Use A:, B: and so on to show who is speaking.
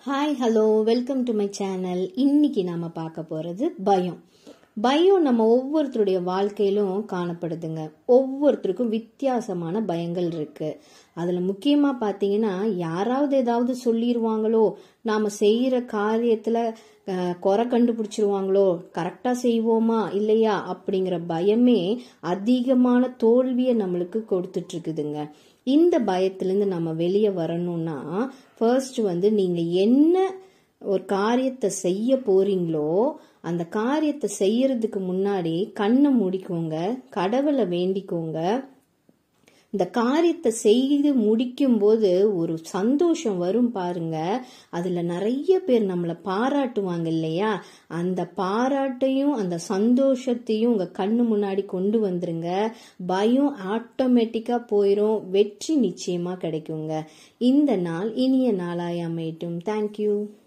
A: hi hello welcome to my channel இன்னைக்கு நாம பார்க்க போறது பயம் பயம் நம்ம ஒவ்வொருத்தருடைய வாழ்க்கையிலும் காணப்படுதுங்க ஒவ்வொருத்தருக்கும் வித்தியாசமான பயங்கள் இருக்கு அதுல முக்கியமா பாத்தீங்கன்னா யாராவது ஏதாவது சொல்லிடுவாங்களோ நாம செய்யற காரியத்துல அஹ், குறை கண்டுபிடிச்சிருவாங்களோ கரெக்டா செய்வோமா இல்லையா அப்படிங்கிற பயமே அதிகமான தோல்வியை நம்மளுக்கு கொடுத்துட்டு இருக்குதுங்க இந்த பயத்திலிருந்து நம்ம வெளியே வரணும்னா ஃபர்ஸ்ட் வந்து நீங்க என்ன ஒரு காரியத்தை செய்ய போறீங்களோ அந்த காரியத்தை செய்யறதுக்கு முன்னாடி கண்ணை மூடிக்கோங்க கடவுளை வேண்டிக்கோங்க இந்த காரியத்தை செய்து முடிக்கும்போது ஒரு சந்தோஷம் வரும் பாருங்க அதுல நிறைய பேர் நம்மளை பாராட்டுவாங்க இல்லையா அந்த பாராட்டையும் அந்த சந்தோஷத்தையும் உங்க கண்ணு முன்னாடி கொண்டு வந்துருங்க பயம் ஆட்டோமேட்டிக்கா போயிடும் வெற்றி நிச்சயமா கிடைக்குங்க இந்த நாள் இனிய நாளாய் அமையட்டும் தேங்க்யூ